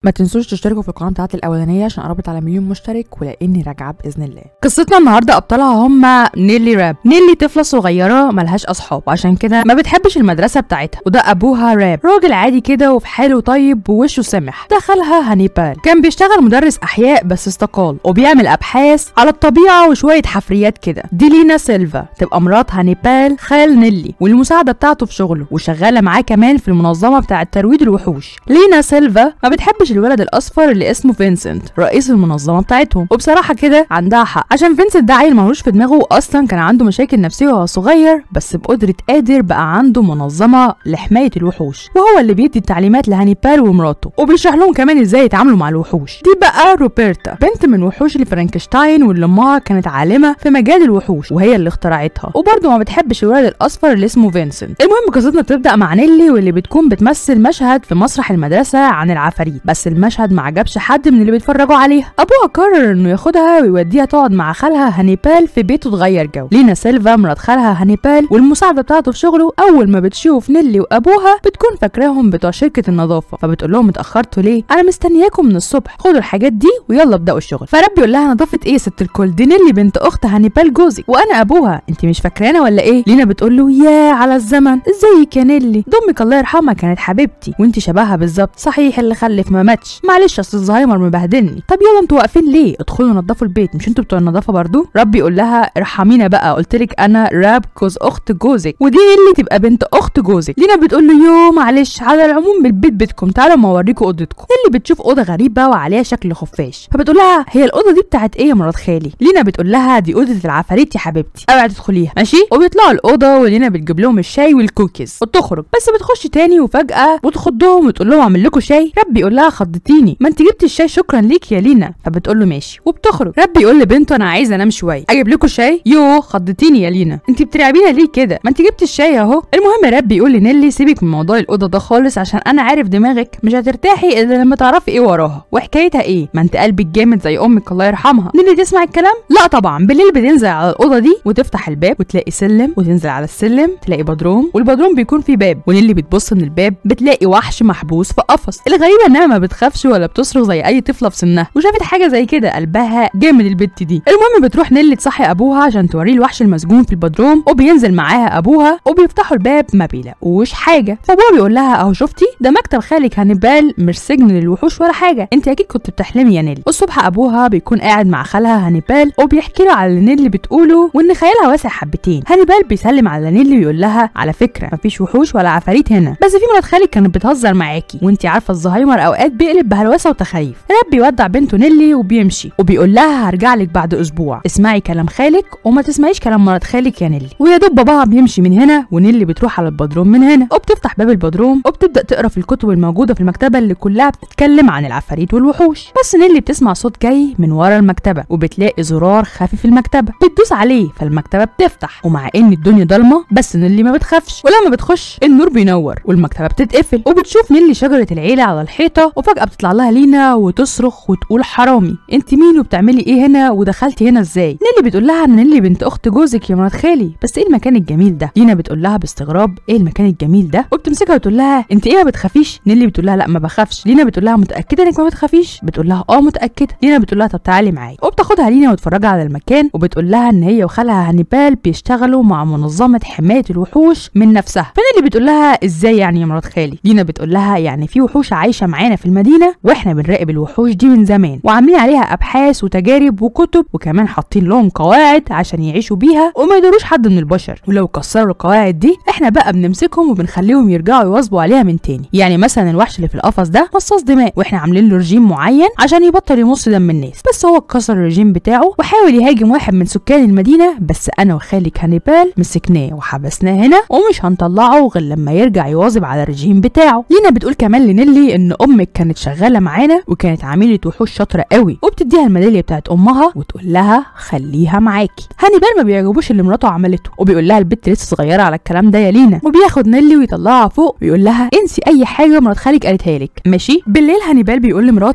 ما تنسوش تشتركوا في القناه بتاعتي الاولانيه عشان قربت على مليون مشترك ولاني راجعه باذن الله قصتنا النهارده ابطالها هم نيلي راب نيلي طفله صغيره ملهاش اصحاب وعشان كده ما بتحبش المدرسه بتاعتها وده ابوها راب راجل عادي كده وفي حاله طيب ووشه سمح دخلها هانيبال كان بيشتغل مدرس احياء بس استقال وبيعمل ابحاث على الطبيعه وشويه حفريات كده دي لينا سيلفا تبقى مرات هانيبال خال نيلي والمساعده بتاعته في شغله وشغاله معاه كمان في المنظمه بتاعه ترويض الوحوش لينا سيلفا ما بتحبش الولد الاصفر اللي اسمه فينسنت رئيس المنظمه بتاعتهم وبصراحه كده عندها حق عشان فينسنت ده عيل ملوش في دماغه واصلا كان عنده مشاكل نفسيه وهو صغير بس بقدره قادر بقى عنده منظمه لحمايه الوحوش وهو اللي بيدي التعليمات لهانيبال ومراته وبيشرح لهم كمان ازاي يتعاملوا مع الوحوش دي بقى روبرتا بنت من وحوش الفرنكشتاين واللي امها كانت عالمه في مجال الوحوش وهي اللي اخترعتها وبرضه ما بتحبش الولد الاصفر اللي اسمه فينسنت المهم قصتنا بتبدا مع نيلي واللي بتكون بتمثل مشهد في مسرح المدرسه عن العفاريت بس المشهد ما عجبش حد من اللي بيتفرجوا عليها ابوها قرر انه ياخدها ويوديها تقعد مع خالها هانيبال في بيته تغير جو لينا سيلفا مرات خالها هانيبال والمساعده بتاعته في شغله اول ما بتشوف نيلي وابوها بتكون فاكراهم بتوع شركه النظافه فبتقول لهم اتاخرتوا ليه انا مستنياكم من الصبح خدوا الحاجات دي ويلا ابداوا الشغل فرب يقول لها نظافه ايه يا ست الكل دي نيلي بنت اخت هانيبال جوزي وانا ابوها انت مش فاكرانا ولا ايه لينا بتقول له يا على الزمن ازيك يا نيلي دمك الله يرحمها كانت حبيبتي وانت شبهها بالظبط صحيح اللي خلف ما ماتش معلش اصل الزهايمر مبهدلني طب يلا انتوا واقفين ليه ادخلوا نظفوا البيت مش انتوا بتوع النظافه برضو ربي يقول لها ارحمينا بقى قلت لك انا راب جوز اخت جوزك ودي اللي تبقى بنت اخت جوزك لينا بتقول له يو معلش على العموم بالبيت بيتكم تعالوا ما اوريكم اوضتكم اللي بتشوف اوضه غريبه وعليها شكل خفاش فبتقول لها هي الاوضه دي بتاعت ايه يا مرات خالي لينا بتقول لها دي اوضه العفاريت يا حبيبتي اوعي تدخليها ماشي وبيطلعوا الاوضه ولينا بتجيب لهم الشاي والكوكيز وتخرج بس بتخش تاني وفجاه بتخضهم وتقول لهم اعمل لكم شاي ربي يقول لها خضتيني ما انت جبتي الشاي شكرا ليك يا لينا فبتقول له ماشي وبتخرج ربي يقول لبنته انا عايزه انام شويه اجيب لكم شاي يو خضتيني يا لينا انت بترعبينا ليه كده ما انت جبتي الشاي اهو المهم ربي يقول لنيلي سيبك من موضوع الاوضه ده خالص عشان انا عارف دماغك مش هترتاحي الا لما تعرفي ايه وراها وحكايتها ايه ما انت قلبك جامد زي امك الله يرحمها نيلي تسمع الكلام لا طبعا بالليل بتنزل على الاوضه دي وتفتح الباب وتلاقي سلم وتنزل على السلم تلاقي بدروم والبدروم بيكون فيه باب ونيلي بتبص من الباب بتلاقي وحش محبوس في قفص الغريبه انها ما بتخافش ولا بتصرخ زي اي طفله في سنها وشافت حاجه زي كده قلبها جامد البت دي المهم بتروح نيلي تصحي ابوها عشان توريه الوحش المسجون في البدروم وبينزل معاها ابوها وبيفتحوا الباب ما بيلاقوش حاجه فابوها بيقول لها اهو شفتي ده مكتب خالك هانيبال مش سجن للوحوش ولا حاجه انت اكيد كنت بتحلمي يا نيلي والصبح ابوها بيكون قاعد مع خالها هانيبال وبيحكي له على اللي نيلي بتقوله وان خيالها واسع حبتين هانيبال بيسلم على نيلي ويقول لها على فكره مفيش وحوش ولا عفاريت هنا بس في مرات خالك كانت بتهزر معاكي وانت عارفه الزهايمر اوقات بيقلب بهلوسه وتخاريف راب بيودع بنته نيلي وبيمشي وبيقول لها هرجع لك بعد اسبوع اسمعي كلام خالك وما تسمعيش كلام مرات خالك يا نيلي ويا دوب باباها بيمشي من هنا ونيلي بتروح على البدروم من هنا وبتفتح باب البدروم وبتبدا تقرا في الكتب الموجوده في المكتبه اللي كلها بتتكلم عن العفاريت والوحوش بس نيلي بتسمع صوت جاي من ورا المكتبه وبتلاقي زرار خافي في المكتبه بتدوس عليه فالمكتبه بتفتح ومع ان الدنيا ضلمه بس نيلي ما بتخافش ولما بتخش النور بينور والمكتبه بتتقفل وبتشوف نيلي شجره العيله على الحيطه وفجاه بتطلع لها لينا وتصرخ وتقول حرامي انت مين وبتعملي ايه هنا ودخلتي هنا ازاي نيلي بتقول لها ان نيلي بنت اخت جوزك يا مرات خالي بس ايه المكان الجميل ده لينا بتقول لها باستغراب ايه المكان الجميل ده وبتمسكها وتقول لها انت ايه ما بتخافيش نيلي بتقول لها لا ما بخافش لينا بتقول لها متاكده انك ما بتخافيش بتقول لها اه متاكده لينا بتقول لها طب تعالي معايا وبتاخدها لينا وتفرجها على المكان وبتقول لها ان هي وخالها هانيبال بيشتغلوا مع منظمه حمايه الوحوش من نفسها فنيلي بتقول لها ازاي يعني يا مرات خالي لينا بتقول لها يعني في وحوش عايشه معانا في المدينه واحنا بنراقب الوحوش دي من زمان وعاملين عليها ابحاث وتجارب وكتب وكمان حاطين لهم قواعد عشان يعيشوا بيها وما يضروش حد من البشر ولو كسروا القواعد دي احنا بقى بنمسكهم وبنخليهم يرجعوا يواظبوا عليها من تاني يعني مثلا الوحش اللي في القفص ده مصاص دماء واحنا عاملين له رجيم معين عشان يبطل يمص دم الناس بس هو كسر الرجيم بتاعه وحاول يهاجم واحد من سكان المدينه بس انا وخالك هانيبال مسكناه وحبسناه هنا ومش هنطلعه غير لما يرجع يواظب على الرجيم بتاعه لينا بتقول كمان لنيلي ان امك كانت شغاله معانا وكانت عميله وحوش شاطره قوي وبتديها الميداليه بتاعت امها وتقول لها خليها معاكي هانيبال ما بيعجبوش اللي مراته عملته وبيقول لها البت لسه صغيره على الكلام ده يا لينا وبياخد نيلي ويطلعها فوق ويقول لها انسي اي حاجه مرات خالك قالتها لك ماشي بالليل هانيبال بيقول لمراته لينا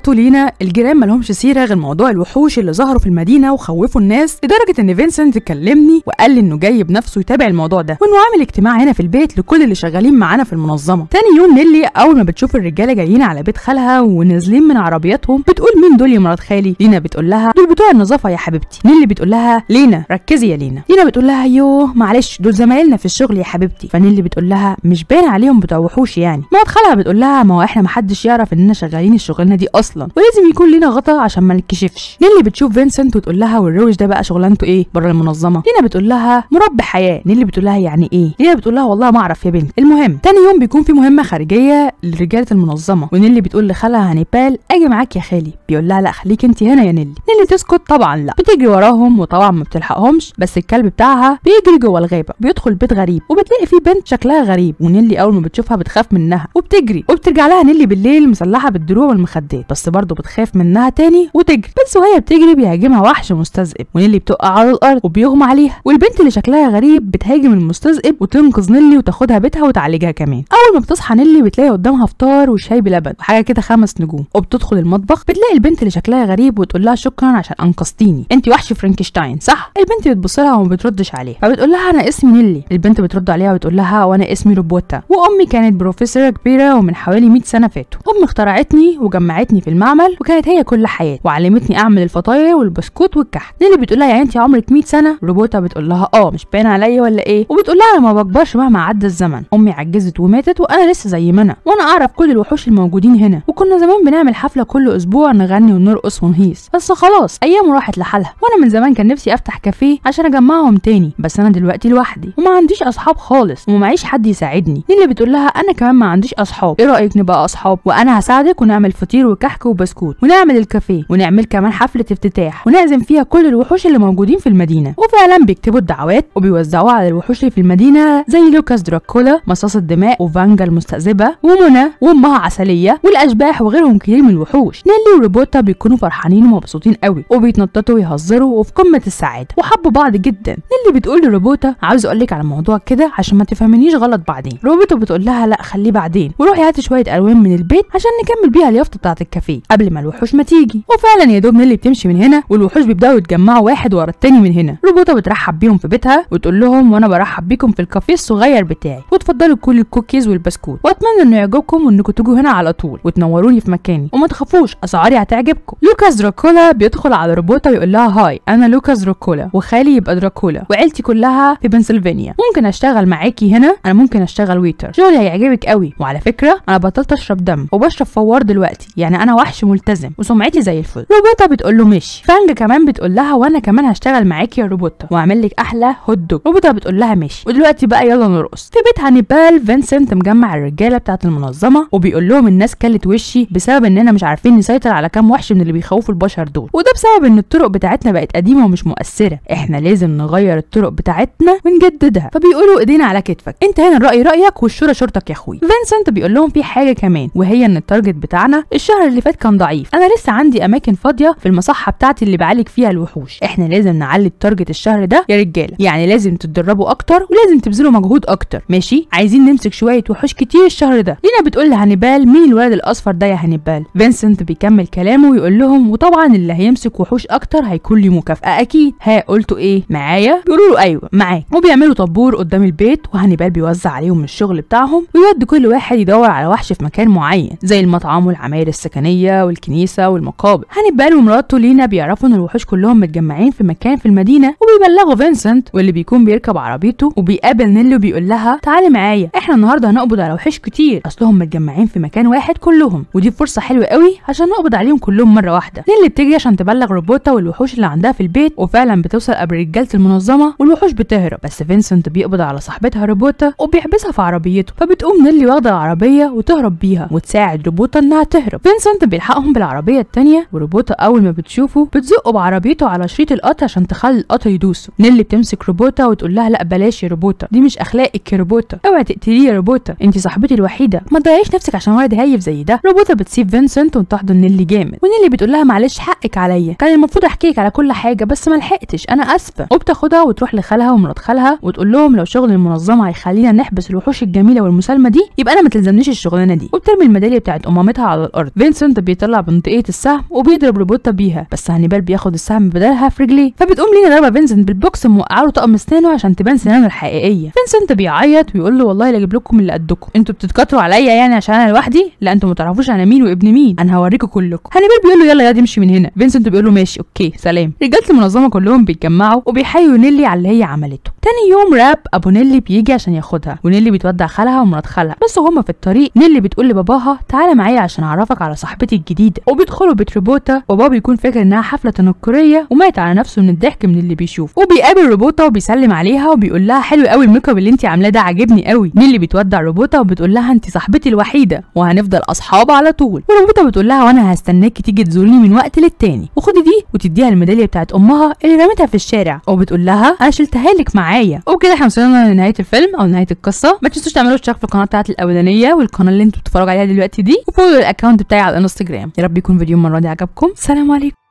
هنا الجيران مالهمش سيره غير موضوع الوحوش اللي ظهروا في المدينه وخوفوا الناس لدرجه ان فينسنت كلمني وقال لي انه جاي بنفسه يتابع الموضوع ده وانه عامل اجتماع هنا في البيت لكل اللي شغالين معانا في المنظمه تاني يوم نيلي اول ما بتشوف الرجاله جايين على بيت خالها ونازلين من عربياتهم بتقول مين دول يا مرات خالي لينا بتقول لها دول بتوع النظافه يا حبيبتي نيلي بتقول لها لينا ركزي يا لينا لينا بتقول لها يوه معلش دول زمايلنا في الشغل يا حبيبتي فنيلي بتقول لها مش باين عليهم بتوع وحوش يعني مرات خالها بتقول لها ما هو احنا محدش يعرف اننا شغالين الشغلانه دي اصلا ولازم يكون لينا غطا عشان ما نتكشفش نيلي بتشوف فينسنت وتقول لها والروش ده بقى شغلانته ايه بره المنظمه لينا بتقول لها مربي حياه نيلي بتقول لها يعني ايه لينا بتقول لها والله ما اعرف يا بنت المهم تاني يوم بيكون في مهمه خارجيه لرجاله المنظمه ونيلي بتقول لخالها هانيبال اجي معاك يا خالي بيقول لها لا خليك انت هنا يا نيلي نيلي تسكت طبعا لا بتجري وراهم وطبعا ما بتلحقهمش بس الكلب بتاعها بيجري جوه الغابه بيدخل بيت غريب وبتلاقي فيه بنت شكلها غريب ونيلي اول ما بتشوفها بتخاف منها وبتجري وبترجع لها نيلي بالليل مسلحه بالدروع والمخدات بس برضه بتخاف منها تاني وتجري بس وهي بتجري بيهاجمها وحش مستذئب ونيلي بتقع على الارض وبيغمى عليها والبنت اللي شكلها غريب بتهاجم المستذئب وتنقذ نيلي وتاخدها بيتها وتعالجها كمان اول ما بتصحى نيلي بتلاقي قدامها فطار وشاي بلبن وحاجه كده خمس نجوم وبتدخل المطبخ بتلاقي البنت اللي شكلها غريب وتقول لها شكرا عشان انقذتيني انت وحش فرانكشتاين صح البنت بتبص لها وما بتردش عليها فبتقول لها انا اسمي نيلي البنت بترد عليها وتقول لها وانا اسمي روبوتا وامي كانت بروفيسوره كبيره ومن حوالي 100 سنه فاتوا امي اخترعتني وجمعتني في المعمل وكانت هي كل حياتي وعلمتني اعمل الفطاير والبسكوت والكحك نيلي بتقول لها يعني انت عمرك 100 سنه روبوتا بتقول لها اه مش باين عليا ولا ايه وبتقول لها انا ما بكبرش مهما عدى الزمن امي عجزت وماتت وانا لسه زي ما انا وانا اعرف كل الوحوش الموجودين هنا وكنا زمان بنعمل حفله كل اسبوع نغني ونرقص ونهيص بس خلاص ايام راحت لحالها وانا من زمان كان نفسي افتح كافيه عشان اجمعهم تاني بس انا دلوقتي لوحدي وما عنديش اصحاب خالص ومعيش حد يساعدني نيلي بتقول لها انا كمان ما عنديش اصحاب ايه رايك نبقى اصحاب وانا هساعدك ونعمل فطير وكحك وبسكوت ونعمل الكافيه ونعمل كمان حفله افتتاح ونعزم فيها كل الوحوش اللي موجودين في المدينه وفعلا بيكتبوا الدعوات وبيوزعوها على الوحوش اللي في المدينه زي لوكاس دراكولا مصاص الدماء وفانجا المستذئبه ومنى وامها عسليه والاشباح وغيرهم كتير من الوحوش نيلي وروبوتا بيكونوا فرحانين ومبسوطين قوي وبيتنططوا ويهزروا وفي قمه السعاده وحبوا بعض جدا نيلي بتقول لروبوتا عاوز اقول لك على موضوع كده عشان ما تفهمنيش غلط بعدين روبوتا بتقول لها لا خليه بعدين وروحي هاتي شويه الوان من البيت عشان نكمل بيها اليافطه بتاعه الكافيه قبل ما الوحوش ما تيجي وفعلا يا دوب نيلي بتمشي من هنا والوحوش بيبداوا يتجمعوا واحد ورا التاني من هنا روبوتا بترحب بيهم في بيتها وتقول لهم وانا برحب بيكم في الكافيه الصغير بتاعي وتفضلوا كل الكوكيز والبسكوت واتمنى انه يعجبكم وانكم تجوا هنا على طول وتنوروني في مكاني وما تخافوش اسعاري هتعجبكم لوكاس دراكولا بيدخل على روبوتا ويقول لها هاي انا لوكاس دراكولا وخالي يبقى دراكولا وعيلتي كلها في بنسلفانيا ممكن اشتغل معاكي هنا انا ممكن اشتغل ويتر شغلي هيعجبك قوي وعلى فكره انا بطلت اشرب دم وبشرب فوار دلوقتي يعني انا وحش ملتزم وسمعتي زي الفل روبوتا بتقول له ماشي فانجا كمان بتقول لها وانا كمان هشتغل معاكي يا روبوتا واعمل لك احلى هوت دوج روبوتا بتقول لها ماشي ودلوقتي بقى يلا نرقص في بيت هانيبال فينسنت مجمع الرجاله بتاعه المنظمه وبيقول لهم الناس كلت وشي بسبب اننا مش عارفين نسيطر على كام وحش من اللي بيخوفوا البشر دول وده بسبب ان الطرق بتاعتنا بقت قديمه ومش مؤثره احنا لازم نغير الطرق بتاعتنا ونجددها فبيقولوا ايدينا على كتفك انت هنا الراي رايك والشورى شورتك يا اخوي فينسنت بيقول لهم في حاجه كمان وهي ان التارجت بتاعنا الشهر اللي فات كان ضعيف انا لسه عندي اماكن فاضيه في المصحه بتاعتي اللي بعالج فيها الوحوش احنا لازم نعلي التارجت الشهر ده يا رجاله يعني لازم تتدربوا اكتر ولازم تبذلوا مجهود اكتر ماشي عايزين نمسك شويه وحوش كتير الشهر ده لينا بتقول لهانيبال مين الولد الاصفر ده يا هانيبال فينسنت بيكمل كلامه ويقول لهم وطبعا اللي هيمسك وحوش اكتر هيكون لي مكافاه اكيد ها قلتوا ايه معايا بيقولوا له ايوه معاك وبيعملوا طابور قدام البيت وهانيبال بيوزع عليهم من الشغل بتاعهم ويودي كل واحد يدور على وحش في مكان معين زي المطعم والعماير السكنيه والكنيسه والمقابر هانيبال ومراته لينا بيعرفوا ان الوحوش كلهم متجمعين في مكان في المدينه وبيبلغوا فينسنت واللي بيكون بيركب عربيته وبيقابل نيلي وبيقول لها تعالي معايا احنا النهارده هنقبض على وحوش كتير اصلهم متجمعين في مكان واحد كلهم ودي فرصه حلوه قوي عشان نقبض عليهم كلهم مره واحده نيلي بتجري عشان تبلغ روبوتا والوحوش اللي عندها في البيت وفعلا بتوصل قبل رجاله المنظمه والوحوش بتهرب بس فينسنت بيقبض على صاحبتها روبوتا وبيحبسها في عربيته فبتقوم نيلي واخده العربيه وتهرب بيها وتساعد روبوتا انها تهرب فينسنت بيلحقهم بالعربيه التانيه وروبوتا اول ما بتشوفه بتزقه بعربيته على شريط القطر عشان تخلي القطر يدوسه نيلي بتمسك روبوتا وتقول لها لا بلاش يا روبوتا دي مش اخلاقك يا روبوتا اوعي تقتليه يا روبوتا انت صاحبتي الوحيده ما تضيعيش نفسك عشان ولد هايف زي ده روبوتا بتسيب فينسنت وتحضن نيلي جامد ونيلي بتقول لها معلش حقك عليا كان المفروض احكي لك على كل حاجه بس ما لحقتش انا اسفه وبتاخدها وتروح لخالها ومرات خالها وتقول لهم لو شغل المنظمه هيخلينا نحبس الوحوش الجميله والمسالمه دي يبقى انا ما تلزمنيش الشغلانه دي وبترمي الميداليه بتاعت امامتها على الارض فينسنت بيطلع بيطلع بنطقيه السهم وبيضرب روبوتا بيها بس هانيبال بياخد السهم بدلها في رجليه فبتقوم لينا ضربه فينسنت بالبوكس موقعه له طقم اسنانه عشان تبان سنانه الحقيقيه فينسنت بيعيط ويقول له والله لا اجيب لكم اللي قدكم انتوا بتتكتروا عليا يعني عشان انا لوحدي لا انتوا ما تعرفوش انا مين وابن مين انا هوريكم كلكم هانيبال بيقول له يلا يا دي امشي من هنا فينسنت بيقول له ماشي اوكي سلام رجاله المنظمه كلهم بيتجمعوا وبيحيوا نيلي على اللي هي عملته تاني يوم راب ابو نيلي بيجي عشان ياخدها ونيلي بتودع خالها ومرات خالها بس هما في الطريق نيلي بتقول لباباها تعالى معايا عشان اعرفك على صاحبتي الجديده وبيدخلوا بيت روبوتا وبابا بيكون فاكر انها حفله تنكريه ومات على نفسه من الضحك من اللي بيشوف وبيقابل روبوتا وبيسلم عليها وبيقول لها حلو قوي الميك اب اللي انت عاملاه ده عاجبني قوي نيلي بتودع روبوتا وبتقول لها انت صاحبتي الوحيده وهنفضل اصحاب على طول وروبوتا بتقول لها وانا هستناكي تيجي تزوريني من وقت للتاني وخدي دي وتديها الميداليه بتاعت امها اللي رمتها في الشارع وبتقول لها انا شلتها لك معايا وبكده احنا وصلنا لنهايه الفيلم او نهايه القصه ما تنسوش تعملوا اشتراك في القناه بتاعتي الاولانيه والقناه اللي انتوا بتتفرجوا عليها دلوقتي دي وفولو الاكونت بتاعي على الانستجرام يا رب يكون فيديو المره دي عجبكم سلام عليكم